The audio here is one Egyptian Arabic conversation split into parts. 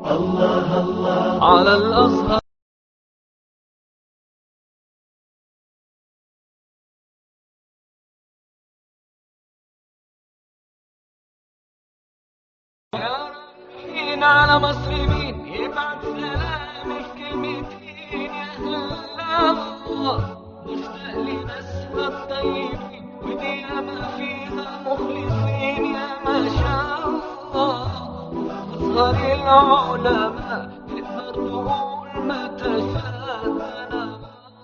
الله الله على الأزهر يا ربي على مسلمين يبعت سلام في كلمتين يا الله مشتاق لناسها الطيبين ودي ما فيها مخلصين يا ما شاء الله أصغر العلماء تقدر تقول ما تشاء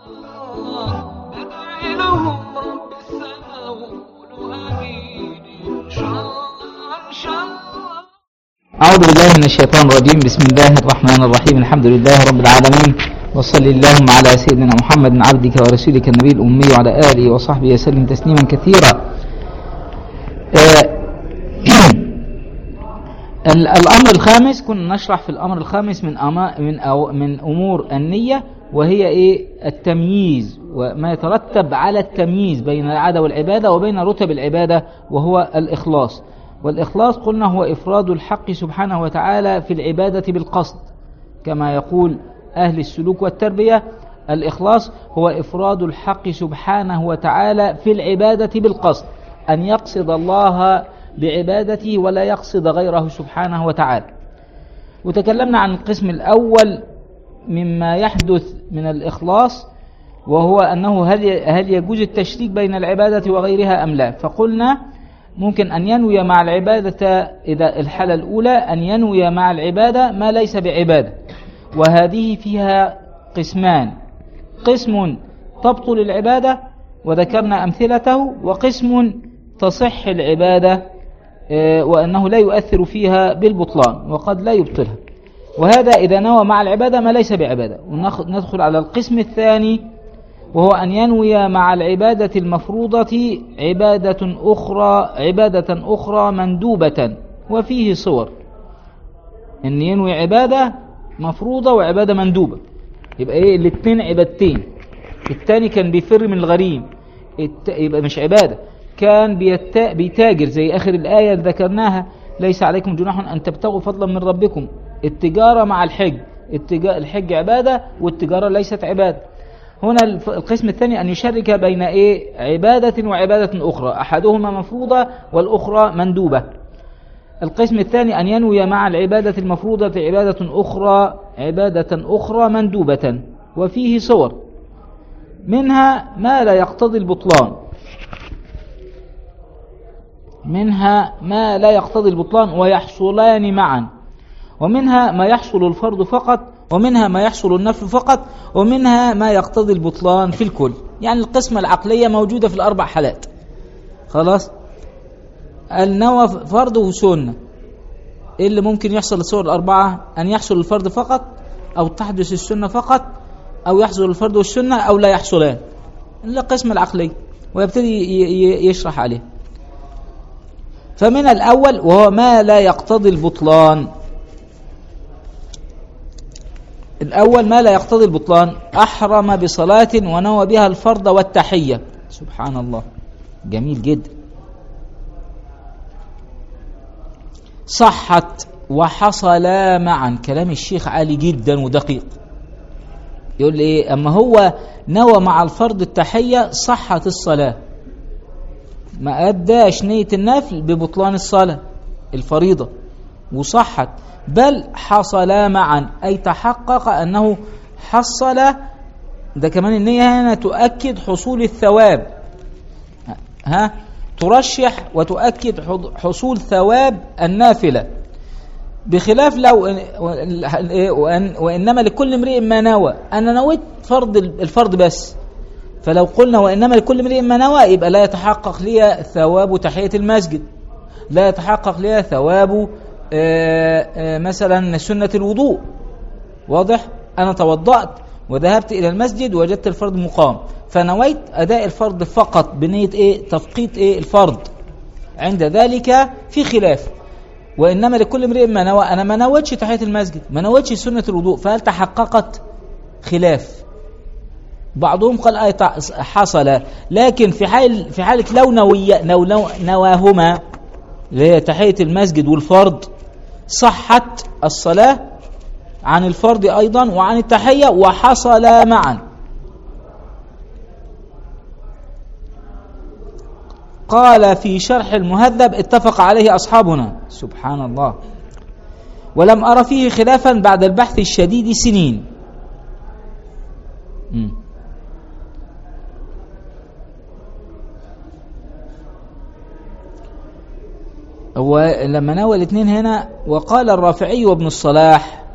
ندعي لهم رب السماء وقولوا آمين إن شاء الله إن شاء الله أعوذ بالله من الشيطان الرجيم بسم الله الرحمن الرحيم الحمد لله رب العالمين وصل اللهم على سيدنا محمد عبدك ورسولك النبي الأمي وعلى آله وصحبه وسلم تسليما كثيرا آه، ال- الأمر الخامس كنا نشرح في الأمر الخامس من أما من أو من أمور النية وهي إيه التمييز وما يترتب على التمييز بين العادة والعبادة وبين رتب العبادة وهو الإخلاص والإخلاص قلنا هو إفراد الحق سبحانه وتعالى في العبادة بالقصد كما يقول أهل السلوك والتربية الإخلاص هو إفراد الحق سبحانه وتعالى في العبادة بالقصد أن يقصد الله بعبادته ولا يقصد غيره سبحانه وتعالى وتكلمنا عن القسم الأول مما يحدث من الإخلاص وهو أنه هل هل يجوز التشريك بين العبادة وغيرها أم لا فقلنا ممكن أن ينوي مع العبادة إذا الحالة الأولى أن ينوي مع العبادة ما ليس بعبادة وهذه فيها قسمان قسم تبطل العبادة وذكرنا أمثلته وقسم تصح العبادة آه، وأنه لا يؤثر فيها بالبطلان وقد لا يبطلها وهذا إذا نوى مع العبادة ما ليس بعبادة وندخل على القسم الثاني وهو أن ينوي مع العبادة المفروضة عبادة أخرى عبادة أخرى مندوبة وفيه صور أن ينوي عبادة مفروضة وعبادة مندوبة يبقى إيه الاثنين عبادتين الثاني كان بيفر من الغريم الت... يبقى مش عبادة كان بيت... بيتاجر زي آخر الآية اللي ذكرناها ليس عليكم جناح أن تبتغوا فضلا من ربكم التجارة مع الحج التج... الحج عبادة والتجارة ليست عبادة هنا الف- القسم الثاني أن يشرك بين إيه عبادة وعبادة أخرى أحدهما مفروضة والأخرى مندوبة القسم الثاني أن ينوي مع العبادة المفروضة عبادة أخرى عبادة أخرى مندوبة وفيه صور منها ما لا يقتضي البطلان منها ما لا يقتضي البطلان ويحصلان معا ومنها ما يحصل الفرض فقط ومنها ما يحصل النفل فقط ومنها ما يقتضي البطلان في الكل يعني القسمة العقلية موجودة في الأربع حالات خلاص النوى فرض وسنة ايه اللي ممكن يحصل للصور الأربعة أن يحصل الفرض فقط أو تحدث السنة فقط أو يحصل الفرض والسنة أو لا يحصلان القسمة العقلية ويبتدي ي- ي- يشرح عليه فمن الأول وهو ما لا يقتضي البطلان الأول ما لا يقتضي البطلان أحرم بصلاة ونوى بها الفرض والتحية سبحان الله جميل جدا صحت وحصلا معا كلام الشيخ عالي جدا ودقيق يقول لي ايه اما هو نوى مع الفرض التحية صحت الصلاة ما أداش نية النفل ببطلان الصلاة الفريضة وصحت بل حصلا معا أي تحقق أنه حصل ده كمان النية هنا تؤكد حصول الثواب ها ترشح وتؤكد حض- حصول ثواب النافلة بخلاف لو وأن وإنما لكل امرئ ما نوى أنا نويت فرض الفرض بس فلو قلنا وإنما لكل امرئ ما نوى يبقى لا يتحقق لي ثواب تحية المسجد لا يتحقق لي ثواب آه، آه، مثلا سنة الوضوء واضح أنا توضأت وذهبت إلى المسجد وجدت الفرض مقام فنويت أداء الفرض فقط بنية إيه تفقيت إيه الفرض عند ذلك في خلاف وإنما لكل امرئ ما نوى أنا ما نويتش تحية المسجد ما نويتش سنة الوضوء فهل تحققت خلاف بعضهم قال آية حصل لكن في حال في حالة لو نوي نو نو نواهما اللي هي تحية المسجد والفرض صحت الصلاة عن الفرض أيضا وعن التحية وحصلا معا قال في شرح المهذب اتفق عليه أصحابنا سبحان الله ولم أرى فيه خلافا بعد البحث الشديد سنين مم. هو لما نوى الاثنين هنا وقال الرافعي وابن الصلاح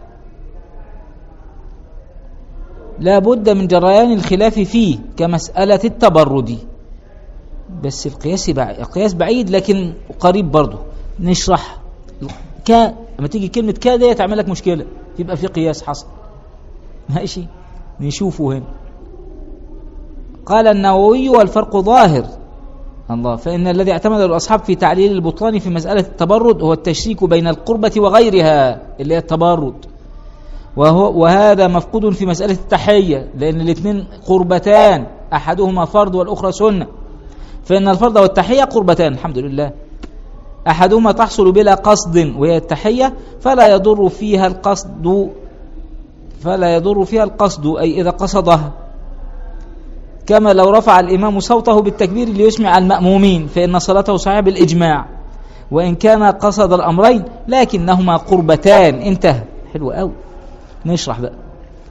لا بد من جريان الخلاف فيه كمسألة التبرد بس القياس بعيد القياس بعيد لكن قريب برضه نشرح ك لما تيجي كلمة ك دي تعمل لك مشكلة يبقى في قياس حصل ماشي نشوفه هنا قال النووي والفرق ظاهر الله فإن الذي اعتمد الأصحاب في تعليل البطلان في مسألة التبرد هو التشريك بين القربة وغيرها اللي هي التبرد وهو وهذا مفقود في مسألة التحية لأن الاثنين قربتان أحدهما فرض والأخرى سنة فإن الفرض والتحية قربتان الحمد لله أحدهما تحصل بلا قصد وهي التحية فلا يضر فيها القصد فلا يضر فيها القصد أي إذا قصدها كما لو رفع الإمام صوته بالتكبير ليسمع المأمومين فإن صلاته صحيحة بالإجماع وإن كان قصد الأمرين لكنهما قربتان انتهى حلو قوي نشرح بقى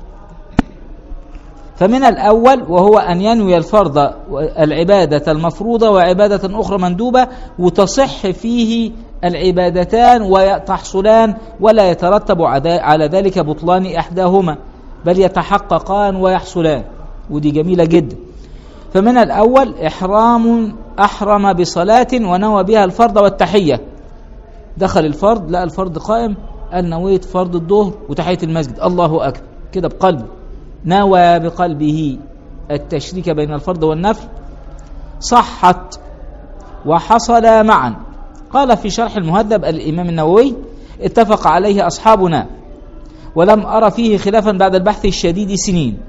فمن الأول وهو أن ينوي الفرض العبادة المفروضة وعبادة أخرى مندوبة وتصح فيه العبادتان وتحصلان ولا يترتب على ذلك بطلان إحداهما بل يتحققان ويحصلان ودي جميلة جدا فمن الأول إحرام أحرم بصلاة ونوى بها الفرض والتحية دخل الفرض لقى الفرض قائم قال نويت فرض الظهر وتحية المسجد الله أكبر كده بقلبه نوى بقلبه التشريك بين الفرض والنفل صحت وحصل معا قال في شرح المهذب الإمام النووي اتفق عليه أصحابنا ولم أرى فيه خلافا بعد البحث الشديد سنين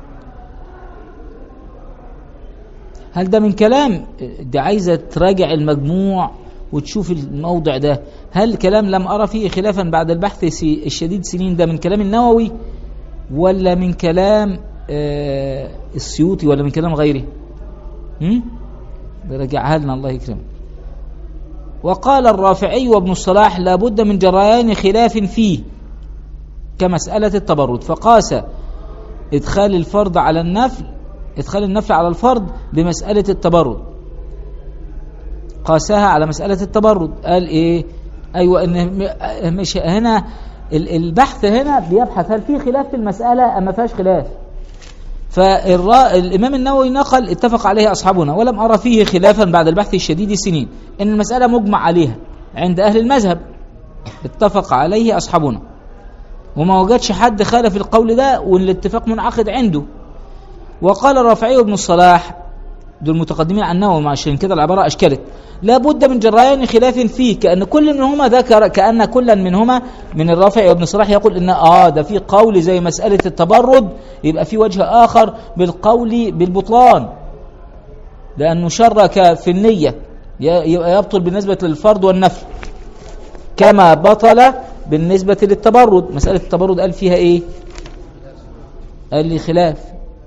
هل ده من كلام دي عايزة تراجع المجموع وتشوف الموضع ده هل كلام لم أرى فيه خلافا بعد البحث الشديد سنين ده من كلام النووي ولا من كلام آه السيوطي ولا من كلام غيره هم؟ رجعها لنا الله يكرمك وقال الرافعي وابن الصلاح لابد من جريان خلاف فيه كمسألة التبرد فقاس إدخال الفرض على النفل إدخال النفل على الفرض بمسألة التبرد قاسها على مسألة التبرد قال إيه أيوة إن مش هنا البحث هنا بيبحث هل في خلاف في المسألة أم ما فيهاش خلاف فالإمام النووي نقل اتفق عليه أصحابنا ولم أرى فيه خلافا بعد البحث الشديد سنين إن المسألة مجمع عليها عند أهل المذهب اتفق عليه أصحابنا وما وجدش حد خالف القول ده والاتفاق منعقد عنده وقال الرافعي بن الصلاح دول متقدمين عن النووي عشان كده العبارة أشكلت لا بد من جريان خلاف فيه كأن كل منهما ذكر كأن كلا منهما من الرافع وابن صلاح يقول إن آه ده في قول زي مسألة التبرد يبقى في وجه آخر بالقول بالبطلان لأنه شرك في النية يبقى يبطل بالنسبة للفرض والنفل كما بطل بالنسبة للتبرد مسألة التبرد قال فيها إيه قال لي خلاف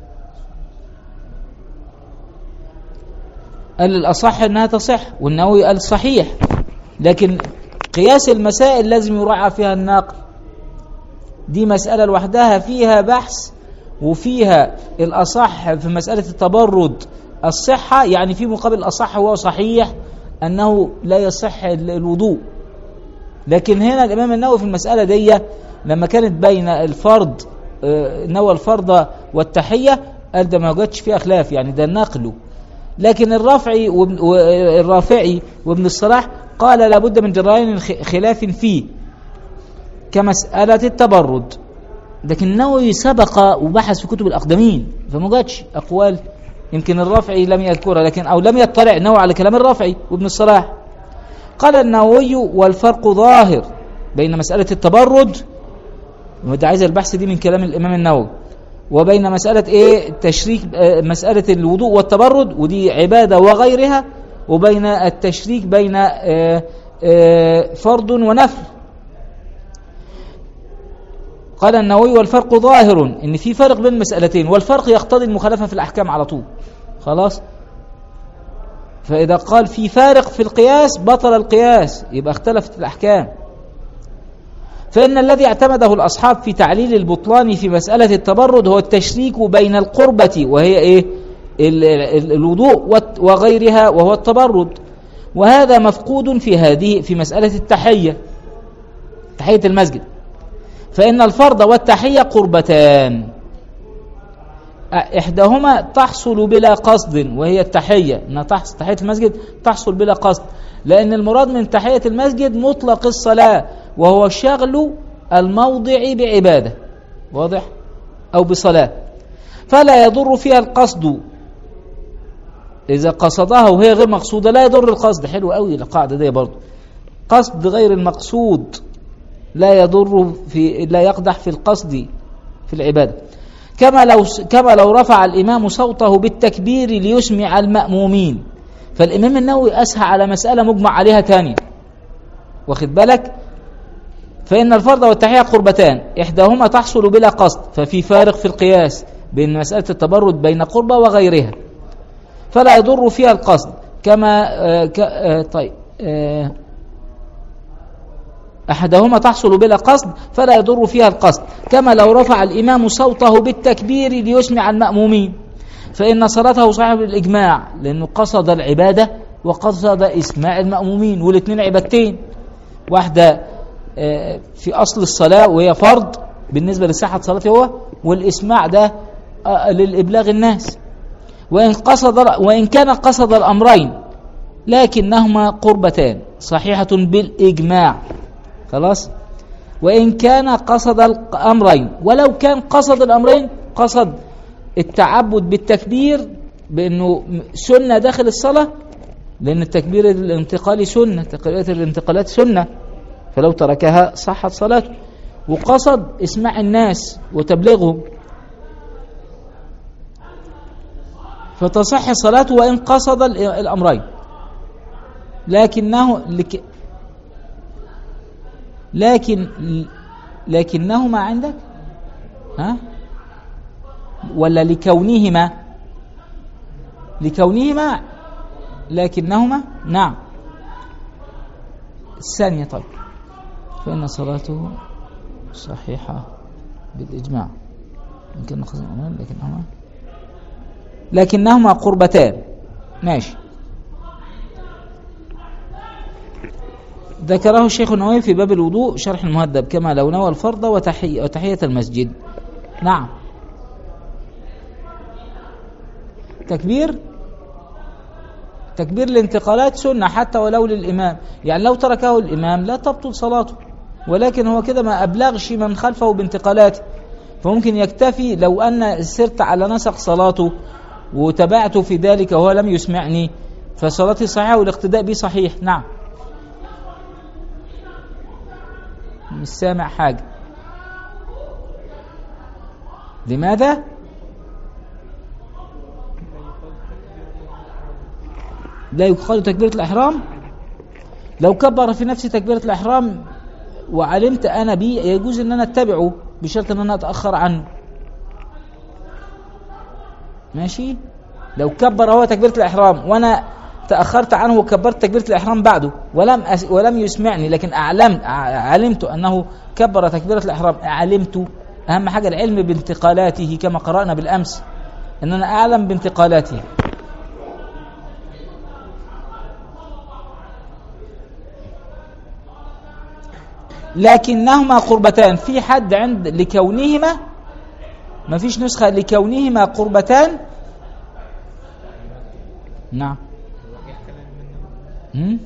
قال الأصح أنها تصح والنووي قال صحيح لكن قياس المسائل لازم يراعى فيها الناقل دي مسألة لوحدها فيها بحث وفيها الأصح في مسألة التبرد الصحة يعني في مقابل الأصح هو صحيح أنه لا يصح الوضوء لكن هنا الإمام النووي في المسألة دي لما كانت بين الفرض نوى الفرض والتحية قال ده ما وجدش فيها خلاف يعني ده نقله لكن الرافعي والرافعي وابن الصلاح قال لابد من جريان خلاف فيه كمسألة التبرد لكن النووي سبق وبحث في كتب الأقدمين فما جاتش أقوال يمكن الرافعي لم يذكرها لكن أو لم يطلع النووي على كلام الرافعي وابن الصلاح قال النووي والفرق ظاهر بين مسألة التبرد وده عايز البحث دي من كلام الإمام النووي وبين مسألة إيه التشريك مسألة الوضوء والتبرد ودي عبادة وغيرها وبين التشريك بين فرض ونفل قال النووي والفرق ظاهر ان في فرق بين المسألتين والفرق يقتضي المخالفة في الأحكام على طول خلاص فإذا قال في فارق في القياس بطل القياس يبقى اختلفت الأحكام فإن الذي اعتمده الأصحاب في تعليل البطلان في مسألة التبرد هو التشريك بين القربة وهي إيه ال- ال- الوضوء والت- وغيرها وهو التبرد وهذا مفقود في هذه في مسألة التحية تحية المسجد فإن الفرض والتحية قربتان إحداهما تحصل بلا قصد وهي التحية إنها تحصل تحية المسجد تحصل بلا قصد لأن المراد من تحية المسجد مطلق الصلاة وهو شغل الموضع بعبادة واضح أو بصلاة فلا يضر فيها القصد إذا قصدها وهي غير مقصودة لا يضر القصد حلو قوي القاعدة دي برضو قصد غير المقصود لا يضر في لا يقدح في القصد في العبادة كما لو كما لو رفع الإمام صوته بالتكبير ليسمع المأمومين فالإمام النووي أسهى على مسألة مجمع عليها تانية واخد بالك فإن الفرض والتحية قربتان إحداهما تحصل بلا قصد ففي فارق في القياس بين مسألة التبرد بين قربة وغيرها فلا يضر فيها القصد كما آه ك آه طيب آه أحدهما تحصل بلا قصد فلا يضر فيها القصد كما لو رفع الإمام صوته بالتكبير ليسمع المأمومين فإن صلاته صحيحة بالإجماع لأنه قصد العبادة وقصد إسماع المأمومين والاثنين عبادتين واحدة آه، في أصل الصلاة وهي فرض بالنسبة لصحة صلاته هو والإسماع ده آه، للإبلاغ الناس وإن قصد وإن كان قصد الأمرين لكنهما قربتان صحيحة بالإجماع خلاص وإن كان قصد الأمرين ولو كان قصد الأمرين قصد التعبد بالتكبير بأنه سنة داخل الصلاة لأن التكبير الانتقالي سنة تكبيرات الانتقالات سنة فلو تركها صحت صلاته وقصد اسماع الناس وتبليغهم فتصح صلاته وإن قصد ال- الأمرين لكنه لك لكن لكنهما عندك ها ولا لكونهما لكونهما لكنهما نعم الثانية طيب فإن صلاته صحيحة بالإجماع يمكن نقصد الأمرين لكنهما لكنهما قربتان ماشي ذكره الشيخ النووي في باب الوضوء شرح المهذب كما لو نوى الفرض وتحية, وتحية المسجد نعم تكبير تكبير الانتقالات سنة حتى ولو للإمام يعني لو تركه الإمام لا تبطل صلاته ولكن هو كده ما أبلغش من خلفه بانتقالاته فممكن يكتفي لو أن سرت على نسق صلاته وتبعت في ذلك وهو لم يسمعني فصلاتي صحيحة والاقتداء بي صحيح نعم مش سامع حاجة لماذا؟ لا يقال تكبيرة الإحرام لو كبر في نفسي تكبيرة الإحرام وعلمت أنا بي يجوز أن أنا أتبعه بشرط أن أنا أتأخر عنه ماشي لو كبر هو تكبيرة الإحرام وأنا تأخرت عنه وكبرت تكبيرة الإحرام بعده ولم أس ولم يسمعني لكن أعلمت علمت أنه كبر تكبيرة الإحرام علمت أهم حاجة العلم بانتقالاته كما قرأنا بالأمس أن أنا أعلم بانتقالاته لكنهما قربتان في حد عند لكونهما ما فيش نسخة لكونهما قربتان نعم هم؟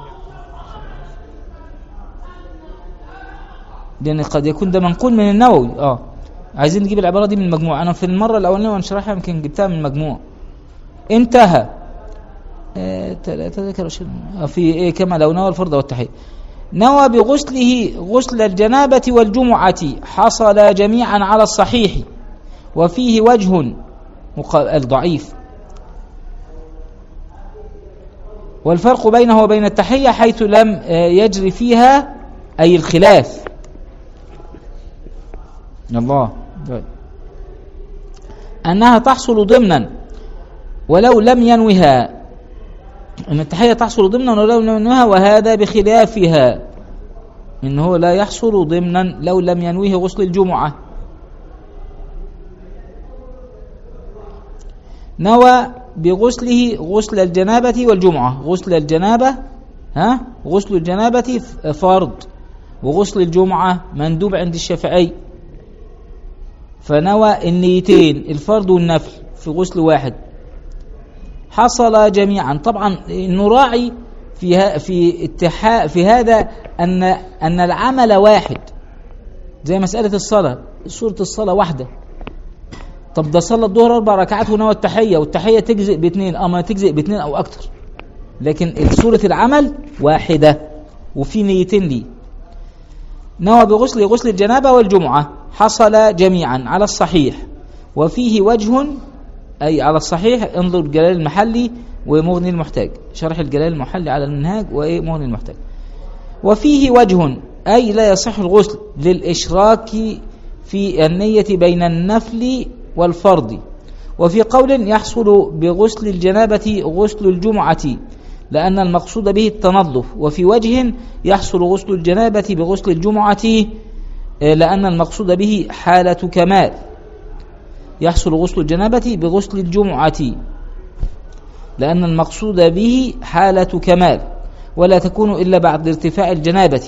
لأن قد يكون ده منقول من النووي اه عايزين نجيب العبارة دي من المجموع أنا في المرة الأولانية وانشرحها يمكن جبتها من المجموع انتهى آه، ثلاثة ذكر آه، في إيه كما لو نوى الفرض والتحية نوى بغسله غسل الجنابة والجمعة حصل جميعا على الصحيح وفيه وجه مقابل ضعيف والفرق بينه وبين التحية حيث لم آه، يجري فيها أي الخلاف الله طيب. أنها تحصل ضمنا ولو لم ينوها أن التحية تحصل ضمنا ولو لم ينوها وهذا بخلافها إنه لا يحصل ضمنا لو لم ينويه غسل الجمعة نوى بغسله غسل الجنابة والجمعة غسل الجنابة ها غسل الجنابة فرض وغسل الجمعة مندوب عند الشافعي فنوى النيتين الفرض والنفل في غسل واحد حصل جميعا طبعا نراعي في في اتحاء في هذا ان ان العمل واحد زي مساله الصلاه سوره الصلاه واحده طب ده صلى الظهر اربع ركعات ونوى التحيه والتحيه تجزئ باثنين اما تجزئ باثنين او اكتر لكن سوره العمل واحده وفي نيتين ليه نوى بغسل غسل الجنابه والجمعه حصل جميعا على الصحيح وفيه وجه أي على الصحيح انظر جلال المحلي ومغني المحتاج شرح الجلال المحلي على المنهاج ومغني المحتاج وفيه وجه أي لا يصح الغسل للإشراك في النية بين النفل والفرض وفي قول يحصل بغسل الجنابة غسل الجمعة لأن المقصود به التنظف وفي وجه يحصل غسل الجنابة بغسل الجمعة لأن المقصود به حالة كمال يحصل غسل الجنابة بغسل الجمعة لأن المقصود به حالة كمال ولا تكون إلا بعد ارتفاع الجنابة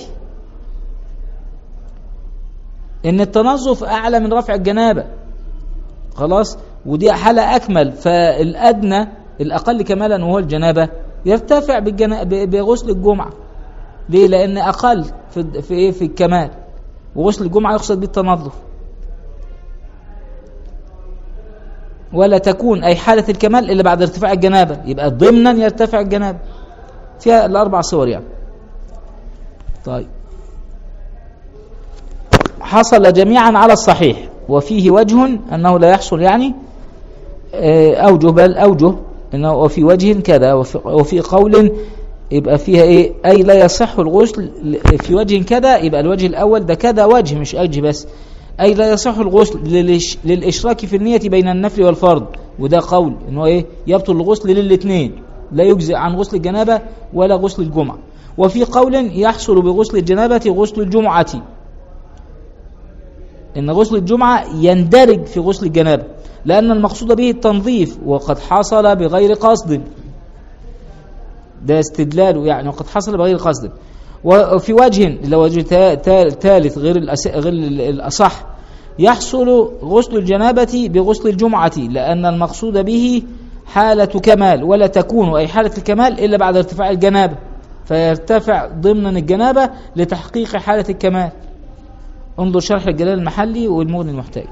إن التنظف أعلى من رفع الجنابة خلاص ودي حالة أكمل فالأدنى الأقل كمالا وهو الجنابة يرتفع بغسل الجمعة ليه؟ لأن أقل في في إيه في الكمال وغسل الجمعة يقصد به التنظف ولا تكون أي حالة الكمال إلا بعد ارتفاع الجنابة يبقى ضمنا يرتفع الجنابة فيها الأربع صور يعني طيب حصل جميعا على الصحيح وفيه وجه أنه لا يحصل يعني أوجه بل أوجه إنه وفي وجه كذا وفي, وفي قول يبقى فيها إيه أي لا يصح الغسل في وجه كذا يبقى الوجه الأول ده كذا وجه مش أجه بس أي لا يصح الغسل للإش... للإشراك في النية بين النفل والفرض وده قول إنه إيه يبطل الغسل للاثنين لا يجزئ عن غسل الجنابة ولا غسل الجمعة وفي قول يحصل بغسل الجنابة غسل الجمعة إن غسل الجمعة يندرج في غسل الجنابة لأن المقصود به التنظيف وقد حصل بغير قصد ده استدلاله يعني وقد حصل بغير قصد وفي وجه اللي هو وجه ثالث غير غير الأصح يحصل غسل الجنابة بغسل الجمعة لأن المقصود به حالة كمال ولا تكون أي حالة الكمال إلا بعد ارتفاع الجنابة فيرتفع ضمن الجنابة لتحقيق حالة الكمال انظر شرح الجلال المحلي والمغني المحتاج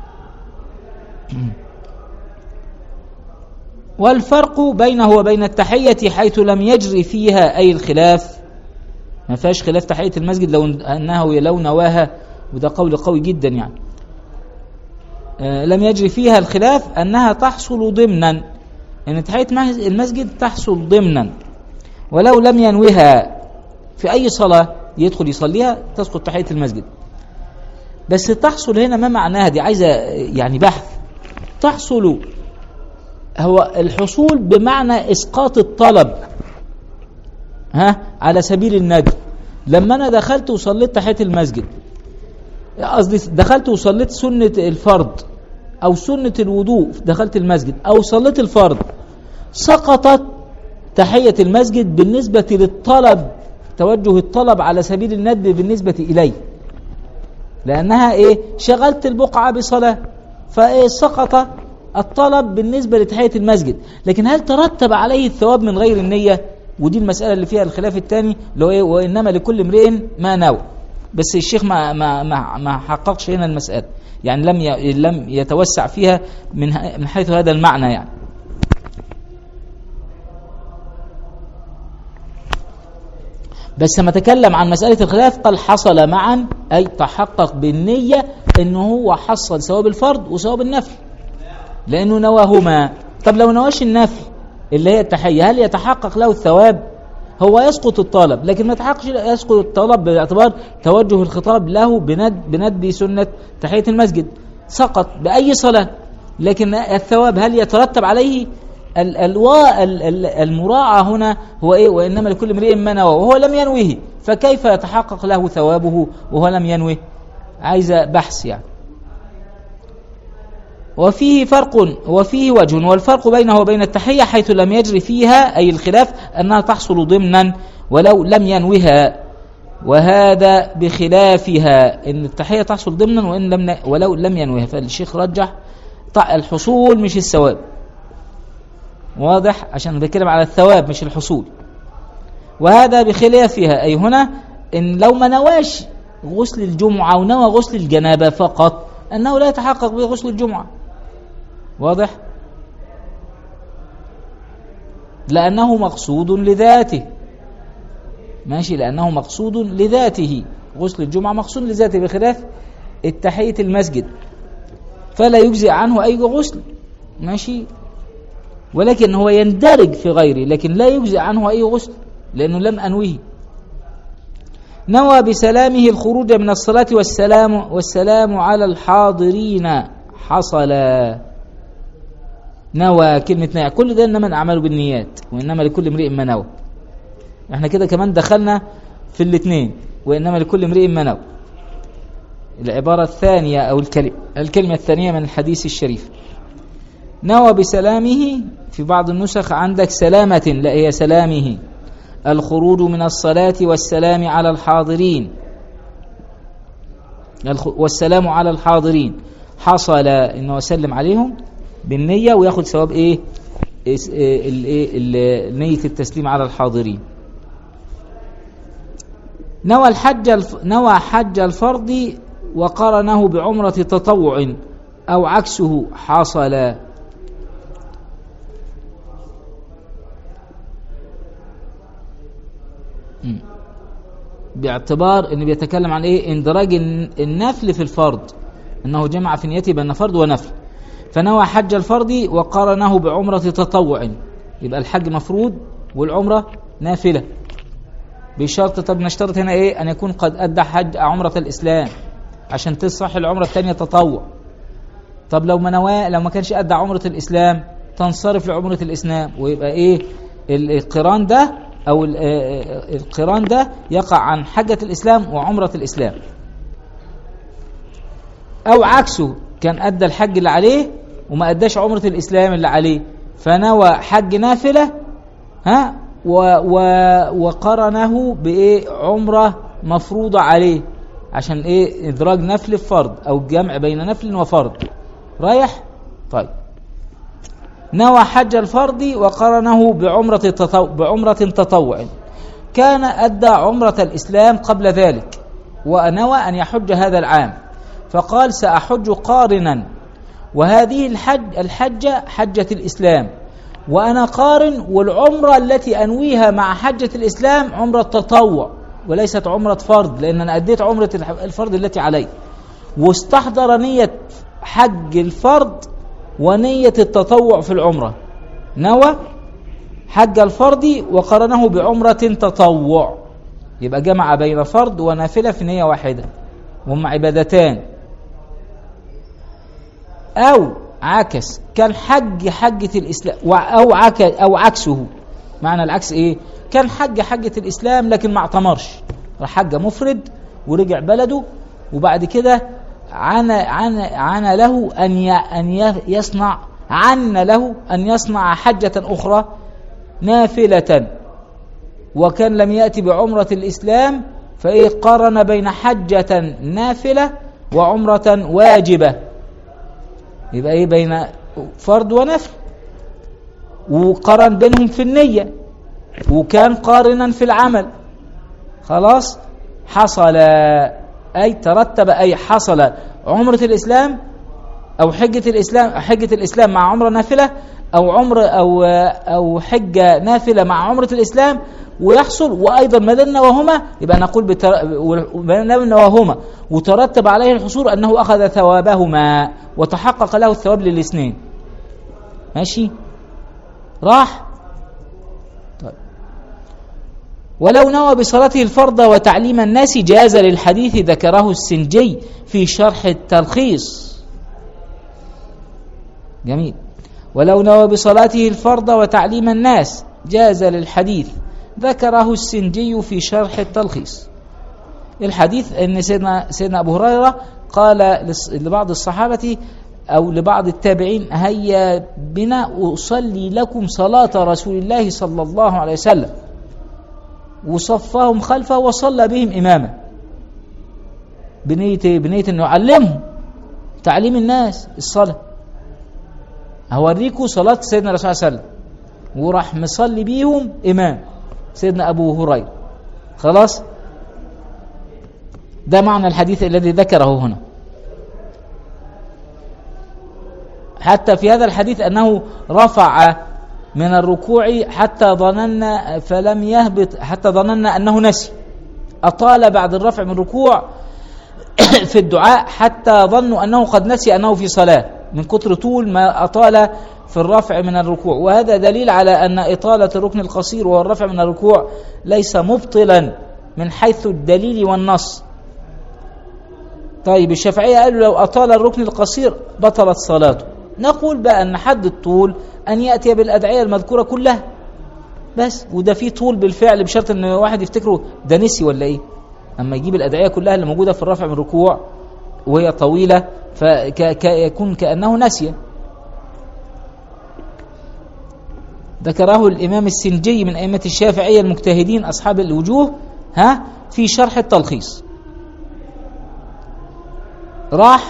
والفرق بينه وبين التحية حيث لم يجري فيها أي الخلاف ما فيهاش خلاف تحية المسجد لو أنه لو نواها وده قول قوي جدا يعني آه لم يجري فيها الخلاف أنها تحصل ضمنا يعني تحية المسجد تحصل ضمنا ولو لم ينوها في أي صلاة يدخل يصليها تسقط تحية المسجد بس تحصل هنا ما معناها دي عايزة يعني بحث تحصل هو الحصول بمعنى إسقاط الطلب ها على سبيل الندب لما أنا دخلت وصليت تحية المسجد قصدي دخلت وصليت سنة الفرض أو سنة الوضوء دخلت المسجد أو صليت الفرض سقطت تحية المسجد بالنسبة للطلب توجه الطلب على سبيل الندب بالنسبة إلي لأنها إيه شغلت البقعة بصلاة فإيه سقط الطلب بالنسبة لتحية المسجد لكن هل ترتب عليه الثواب من غير النية ودي المسألة اللي فيها الخلاف الثاني اللي هو إيه وإنما لكل امرئ ما نوى بس الشيخ ما ما ما, ما حققش هنا المسألة يعني لم لم يتوسع فيها من من حيث هذا المعنى يعني بس لما تكلم عن مسألة الخلاف قال حصل معا أي تحقق بالنية أنه هو حصل ثواب الفرض وثواب النفل لأنه نواهما طب لو نواش النفل اللي هي التحية هل يتحقق له الثواب هو يسقط الطلب لكن ما تحقش يسقط الطلب باعتبار توجه الخطاب له بند بند سنة تحية المسجد سقط بأي صلاة لكن الثواب هل يترتب عليه ال- الوا- ال- ال- المراعى هنا هو ايه وانما لكل امرئ ما نوى وهو لم ينوه فكيف يتحقق له ثوابه وهو لم ينوه عايزه بحث يعني وفيه فرق وفيه وجه والفرق بينه وبين التحية حيث لم يجري فيها أي الخلاف أنها تحصل ضمنا ولو لم ينوها وهذا بخلافها ان التحيه تحصل ضمنا وان لم ن- ولو لم ينوها فالشيخ رجح طع- الحصول مش الثواب واضح عشان بتكلم على الثواب مش الحصول وهذا بخلافها اي هنا ان لو ما نواش غسل الجمعه ونوى غسل الجنابه فقط انه لا يتحقق به غسل الجمعه واضح لانه مقصود لذاته ماشي لأنه مقصود لذاته غسل الجمعة مقصود لذاته بخلاف التحية المسجد فلا يجزئ عنه أي غسل ماشي ولكن هو يندرج في غيره لكن لا يجزئ عنه أي غسل لأنه لم أنويه نوى بسلامه الخروج من الصلاة والسلام والسلام على الحاضرين حصل نوى كلمة نوى كل ده إنما الأعمال بالنيات وإنما لكل امرئ ما نوى احنا كده كمان دخلنا في الاثنين وانما لكل امرئ ما نوى العبارة الثانية او الكلمة الكلمة الثانية من الحديث الشريف نوى بسلامه في بعض النسخ عندك سلامة لا هي سلامه الخروج من الصلاة والسلام على الحاضرين الخ- والسلام على الحاضرين حصل انه يسلم عليهم بالنية وياخد ثواب ايه إس- إيه ال- إيه ال- نية التسليم على الحاضرين نوى الحج الف... نوى حج الفرض وقرنه بعمرة تطوع أو عكسه حصل مم. باعتبار ان بيتكلم عن ايه اندراج الن- النفل في الفرض انه جمع في نيته بين فرض ونفل فنوى حج الفرض وقرنه بعمرة تطوع يبقى الحج مفروض والعمرة نافلة بشرط طب نشترط هنا ايه ان يكون قد ادى حج عمرة الاسلام عشان تصح العمرة الثانية تطوع طب لو ما نواه لو ما كانش ادى عمرة الاسلام تنصرف لعمرة الاسلام ويبقى ايه ال- القران ده او ال- آه، القران ده يقع عن حجة الاسلام وعمرة الاسلام او عكسه كان ادى الحج اللي عليه وما اداش عمرة الاسلام اللي عليه فنوى حج نافلة ها و و وقرنه بايه عمره مفروضه عليه عشان ايه ادراج نفل في فرض او جمع بين نفل وفرض رايح طيب نوى حج الفرض وقرنه بعمرة تطوع بعمرة تطوع كان أدى عمرة الإسلام قبل ذلك ونوى أن يحج هذا العام فقال سأحج قارنا وهذه الحج الحجة حجة الإسلام وأنا قارن والعمرة التي أنويها مع حجة الإسلام عمرة تطوع وليست عمرة فرض لأن أنا أديت عمرة الح- الفرض التي علي واستحضر نية حج الفرض ونية التطوع في العمرة نوى حج الفرض وقرنه بعمرة تطوع يبقى جمع بين فرض ونافلة في نية واحدة وهم عبادتان أو عكس كان حج حجة الإسلام أو عك أو عكسه معنى العكس إيه؟ كان حج حجة الإسلام لكن ما اعتمرش راح حج مفرد ورجع بلده وبعد كده عانى عانى عانى له أن ي- أن ي- يصنع عن له أن يصنع حجة أخرى نافلة وكان لم يأتي بعمرة الإسلام فإيه قارن بين حجة نافلة وعمرة واجبة يبقى ايه بين فرض ونفل وقارن بينهم في النية وكان قارنا في العمل خلاص حصل أي ترتب أي حصل عمرة الإسلام أو حجة الإسلام حجة الإسلام مع عمرة نافلة أو عمر أو أو حجة نافلة مع عمرة الإسلام ويحصل وأيضا ما دام نواهما يبقى نقول بتر... ما دام نواهما وترتب عليه الحصول أنه أخذ ثوابهما وتحقق له الثواب للاثنين ماشي راح طيب ولو نوى بصلاته الفرض وتعليم الناس جاز للحديث ذكره السنجي في شرح التلخيص جميل ولو نوى بصلاته الفرض وتعليم الناس جاز للحديث ذكره السنجي في شرح التلخيص الحديث ان سيدنا سيدنا ابو هريره قال لص- لبعض الصحابه او لبعض التابعين هيا بنا اصلي لكم صلاه رسول الله صلى الله عليه وسلم وصفهم خلفه وصلى بهم اماما بنيه إيه؟ بنيه انه يعلمهم تعليم الناس الصلاه هوريكم صلاه سيدنا الرسول صلى الله عليه وسلم وراح مصلي بيهم امام سيدنا ابو هريره خلاص ده معنى الحديث الذي ذكره هنا حتى في هذا الحديث أنه رفع من الركوع حتى ظننا فلم يهبط حتى ظننا أنه نسي أطال بعد الرفع من الركوع في الدعاء حتى ظنوا أنه قد نسي أنه في صلاة من كتر طول ما أطال في الرفع من الركوع وهذا دليل على أن إطالة الركن القصير وهو الرفع من الركوع ليس مبطلا من حيث الدليل والنص طيب الشافعية قالوا لو أطال الركن القصير بطلت صلاته نقول بقى أن حد الطول أن يأتي بالأدعية المذكورة كلها بس وده فيه طول بالفعل بشرط أن واحد يفتكره ده نسي ولا إيه أما يجيب الأدعية كلها اللي موجودة في الرفع من الركوع وهي طويلة فيكون كأنه نسي ذكره الإمام السنجي من أئمة الشافعية المجتهدين أصحاب الوجوه ها في شرح التلخيص راح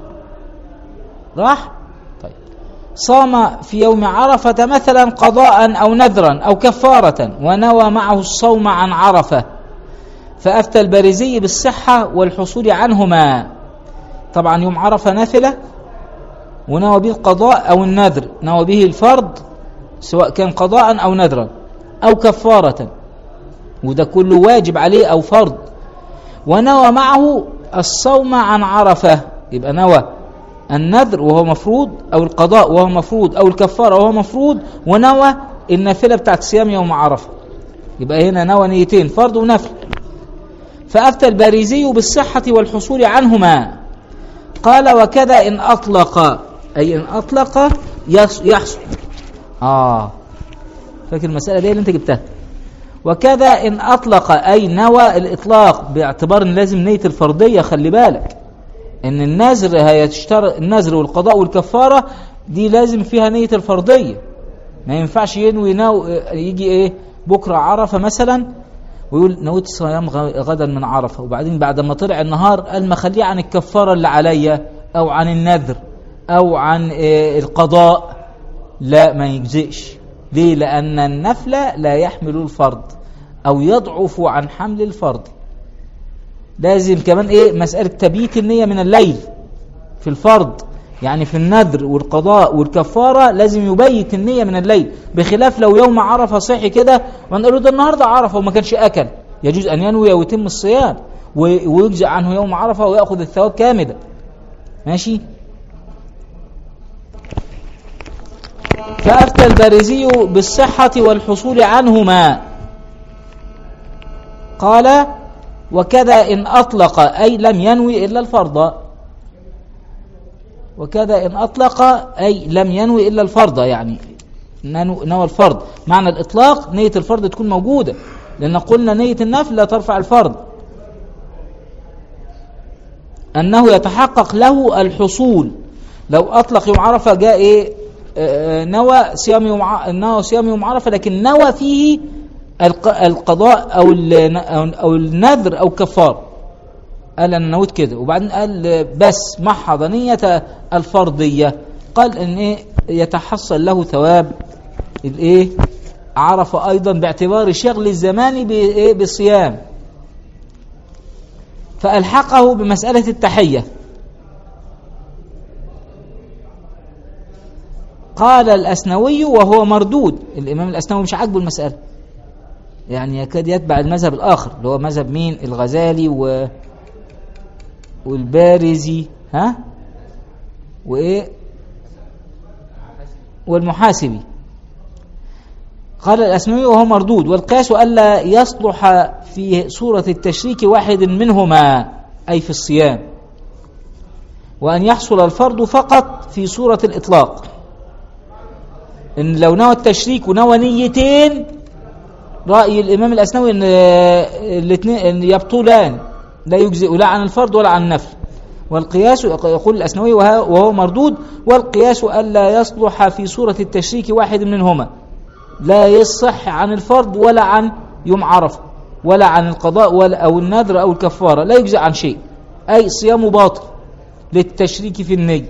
راح طيب صام في يوم عرفة مثلا قضاء أو نذرا أو كفارة ونوى معه الصوم عن عرفة فأفتى البارزي بالصحة والحصول عنهما طبعا يوم عرفة نافلة ونوى به القضاء أو النذر نوى به الفرض سواء كان قضاء أو نذرا أو كفارة وده كله واجب عليه أو فرض ونوى معه الصوم عن عرفة يبقى نوى النذر وهو مفروض أو القضاء وهو مفروض أو الكفارة وهو مفروض ونوى النافلة بتاعت صيام يوم عرفة يبقى هنا نوى نيتين فرض ونفل فأفتى البارزي بالصحة والحصول عنهما قال وكذا إن أطلق أي إن أطلق يص- يحصل آه فاكر المسألة دي اللي أنت جبتها وكذا إن أطلق أي نوى الإطلاق باعتبار إن لازم نية الفرضية خلي بالك إن النذر هيشترط النذر والقضاء والكفارة دي لازم فيها نية الفرضية ما ينفعش ينوي نو يجي إيه بكرة عرفة مثلا ويقول نويت صيام غ- غدا من عرفة وبعدين بعد ما طلع النهار قال ما خليه عن الكفارة اللي عليا أو عن النذر أو عن إيه القضاء لا ما يجزئش ليه لأن النفل لا يحمل الفرض أو يضعف عن حمل الفرض لازم كمان إيه مسألة تبييت النية من الليل في الفرض يعني في النذر والقضاء والكفارة لازم يبيت النية من الليل بخلاف لو يوم عرفة صحي كده ونقول له ده النهاردة عرفة وما كانش أكل يجوز أن ينوي ويتم الصيام و- ويجزع عنه يوم عرفة ويأخذ الثواب كاملا ماشي فأفتى البارزي بالصحة والحصول عنهما قال وكذا إن أطلق أي لم ينوي إلا الفرض وكذا إن أطلق أي لم ينوي إلا الفرض يعني ننو- نوى الفرض معنى الإطلاق نية الفرض تكون موجودة لأن قلنا نية النفل لا ترفع الفرض أنه يتحقق له الحصول لو أطلق يوم عرفة جاء إيه آه، نوى صيام يوم ع- نوى صيام يوم عرفة لكن نوى فيه الق- القضاء أو ال- أو النذر أو كفار قال أنا نويت كده وبعدين قال بس محض نية الفرضية قال إن إيه يتحصل له ثواب الإيه عرفة أيضا باعتبار شغل الزمان بإيه بالصيام فألحقه بمسألة التحية قال الأسنوي وهو مردود الإمام الأسنوي مش عاجبه المسألة يعني يكاد يتبع المذهب الآخر اللي هو مذهب مين الغزالي و والبارزي ها وإيه والمحاسبي قال الأسموي وهو مردود والقياس ألا يصلح في صورة التشريك واحد منهما أي في الصيام وأن يحصل الفرض فقط في صورة الإطلاق إن لو نوى التشريك ونوى نيتين رأي الإمام الأسنوي أن الاثنين أن يبطلان لا يجزئ لا عن الفرض ولا عن النفل والقياس يقول الأسنوي وها- وهو مردود والقياس ألا يصلح في صورة التشريك واحد منهما لا يصح عن الفرض ولا عن يوم عرفة ولا عن القضاء ولا أو النذر أو الكفارة لا يجزئ عن شيء أي صيام باطل للتشريك في النية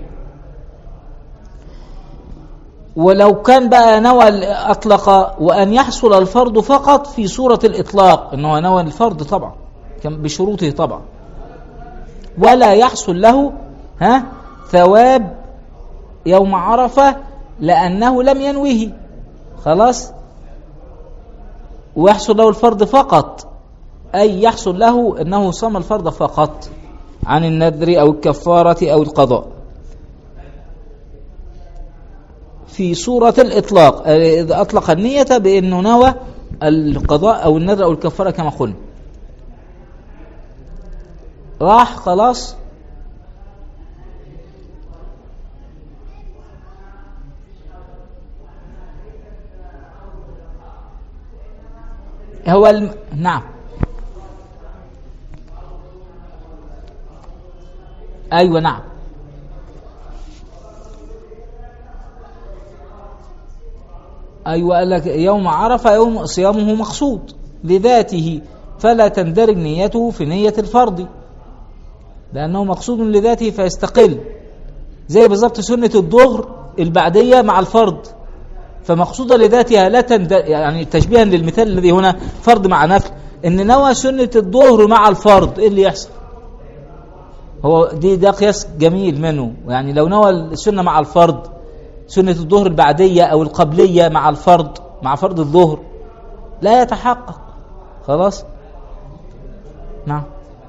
ولو كان بقى نوى أطلق وأن يحصل الفرض فقط في صورة الإطلاق إنه نوى الفرض طبعا كان بشروطه طبعا ولا يحصل له ها ثواب يوم عرفة لأنه لم ينوه خلاص ويحصل له الفرض فقط أي يحصل له أنه صام الفرض فقط عن النذر أو الكفارة أو القضاء في صورة الإطلاق إذا أطلق النية بأنه نوى القضاء أو النذر أو الكفارة كما قلنا راح خلاص هو الم... نعم أيوة نعم أيوة قال لك يوم عرفة يوم صيامه مقصود لذاته فلا تندرج نيته في نية الفرض لأنه مقصود لذاته فيستقل زي بالظبط سنة الظهر البعدية مع الفرض فمقصودة لذاتها لا تندرج يعني تشبيها للمثال الذي هنا فرض مع نفل إن نوى سنة الظهر مع الفرض إيه اللي يحصل؟ هو دي ده قياس جميل منه يعني لو نوى السنة مع الفرض سنة الظهر البعدية أو القبلية مع الفرض مع فرض الظهر لا يتحقق خلاص نعم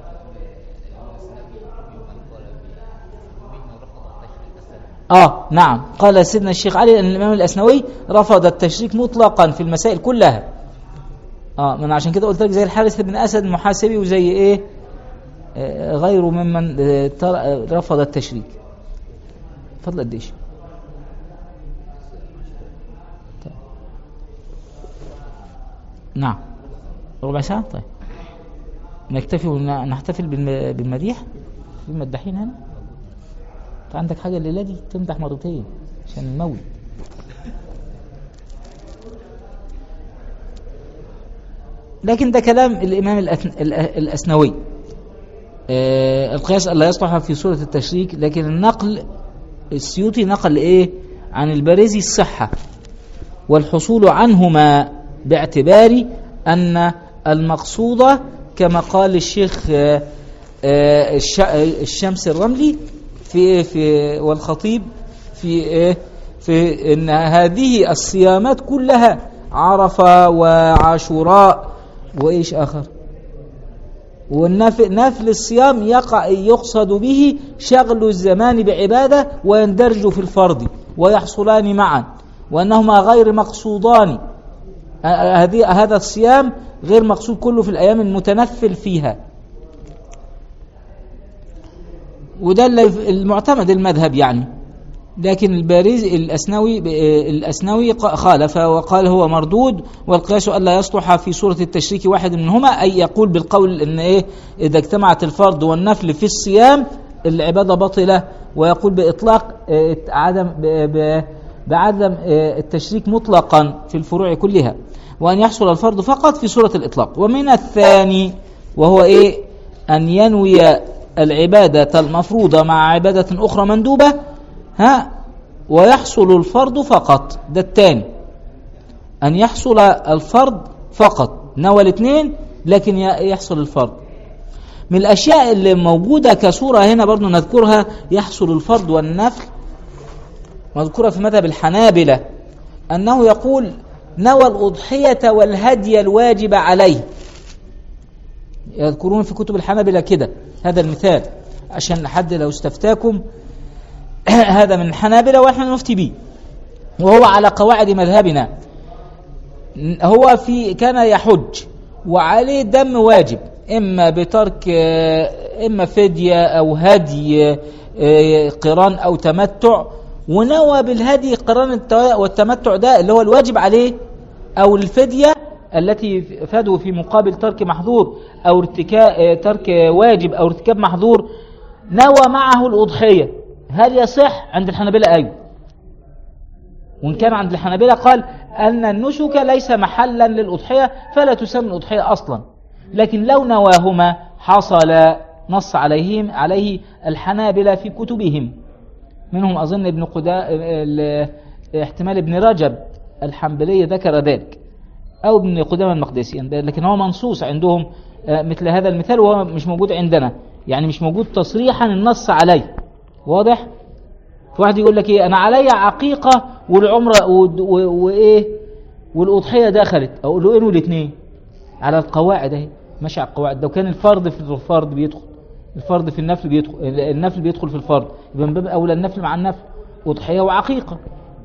آه نعم قال سيدنا الشيخ علي أن الإمام الأسنوي رفض التشريك مطلقا في المسائل كلها آه من عشان كده قلت لك زي الحارث بن أسد المحاسبي وزي إيه آه غيره ممن آه تر- آه، رفض التشريك فضل قديش طيب. نعم ربع ساعة طيب نكتفي ون- نحتفل بالم- بالمديح في مداحين هنا انت عندك حاجة الليلة دي تمدح مرتين عشان المولد لكن ده كلام الإمام الأثن- الأ- الأسنوي آه، القياس ألا يصلح في صورة التشريك لكن النقل السيوطي نقل إيه عن البارزي الصحة والحصول عنهما باعتبار أن المقصود كما قال الشيخ آه، آه، الش- الشمس الرملي في في والخطيب في إيه؟ في ان هذه الصيامات كلها عرفه وعاشوراء وايش اخر والنفل نفل الصيام يقع يقصد به شغل الزمان بعباده ويندرج في الفرض ويحصلان معا وانهما غير مقصودان ه- هذه هذا الصيام غير مقصود كله في الايام المتنفل فيها وده اللي- المعتمد المذهب يعني لكن الباريز الأسنوي الأسنوي ق- خالف وقال هو مردود والقياس ألا يصلح في صورة التشريك واحد منهما أي يقول بالقول أن إيه إذا اجتمعت الفرض والنفل في الصيام العبادة باطلة ويقول بإطلاق آه، عدم ب- ب- بعدم آه، التشريك مطلقا في الفروع كلها وأن يحصل الفرض فقط في صورة الإطلاق ومن الثاني وهو إيه أن ينوي العبادة المفروضة مع عبادة أخرى مندوبة ها ويحصل الفرض فقط ده الثاني أن يحصل الفرض فقط نوى الاثنين لكن ي- يحصل الفرض من الأشياء اللي موجودة كصورة هنا برضو نذكرها يحصل الفرض والنفل مذكورة في مذهب الحنابلة أنه يقول نوى الأضحية والهدي الواجب عليه يذكرون في كتب الحنابلة كده هذا المثال عشان حد لو استفتاكم هذا من الحنابلة ونحن نفتي به وهو على قواعد مذهبنا هو في كان يحج وعليه دم واجب اما بترك آه، اما فديه او هدي آه، قران او تمتع ونوى بالهدي قران الت- والتمتع ده اللي هو الواجب عليه او الفديه التي فادوا في مقابل ترك محظور او ارتكاب ترك واجب او ارتكاب محظور نوى معه الاضحيه هل يصح عند الحنابلة ايوه وإن كان عند الحنابلة قال أن النسك ليس محلا للأضحية فلا تسمى الأضحية أصلا لكن لو نواهما حصل نص عليهم عليه الحنابلة في كتبهم منهم أظن ابن قدا ال- احتمال ابن رجب الحنبلي ذكر ذلك أو ابن قدامى المقدسي لكن هو منصوص عندهم آه، مثل هذا المثال وهو مش موجود عندنا يعني مش موجود تصريحا النص عليه واضح؟ في واحد يقول لك ايه انا عليا عقيقه والعمره و- و- وايه والاضحيه دخلت اقول له انوي الاثنين على القواعد اهي ماشي على القواعد لو كان الفرض في الفرض بيدخل الفرض في النفل بيدخل النفل بيدخل في الفرض يبقى من باب اولى النفل مع النفل اضحيه وعقيقه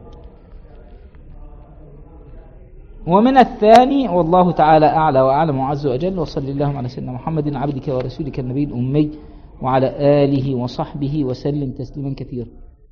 ومن الثاني والله تعالى أعلى وأعلم وعز وجل وصل اللهم على سيدنا محمد عبدك ورسولك النبي الأمي وعلى آله وصحبه وسلم تسليما كثيرا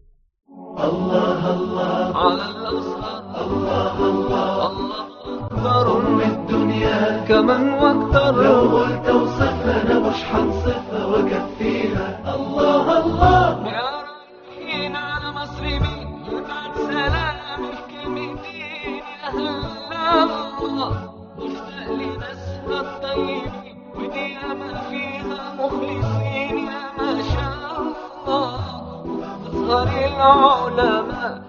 على الأصغر الله الله أكبر من الدنيا كمن واكثر لو قلت اوصفها انا مش هنصفها واكفيها الله الله يا رايحين على مصر مين يبعت سلام الكلمتين يا هلا الله مشتاق لناسها الطيبين ودي ما فيها مخلصين يا ما شاء الله أزهر العلماء